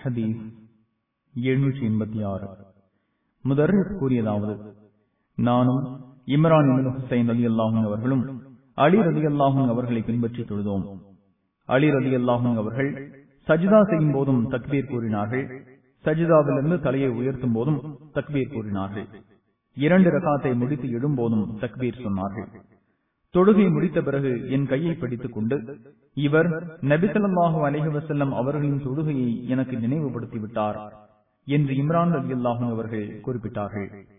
ஹதீஸ் எழுநூற்றி எண்பத்தி ஆறு முதர் கூறியதாவது நானும் இம்ரான் இபின் ஹுசைன் அலி அல்லாஹும் அவர்களும் அலி ரதி அல்லாஹும் அவர்களை பின்பற்றி தொழுதோம் அலி ரதி அல்லாஹும் அவர்கள் சஜிதா செய்யும் போதும் தக்பீர் கூறினார்கள் சஜிதாவிலிருந்து தலையை உயர்த்தும் போதும் தக்பீர் கூறினார்கள் இரண்டு ரகாத்தை முடித்து எழும்போதும் தக்பீர் சொன்னார்கள் தொழுகை முடித்த பிறகு என் கையை பிடித்துக் கொண்டு இவர் நபிசல்லாஹு அலஹி வசல்லம் அவர்களின் தொழுகையை எனக்கு நினைவுபடுத்திவிட்டார் என்று இம்ரான் அலி அல்லாஹும் அவர்கள் குறிப்பிட்டார்கள்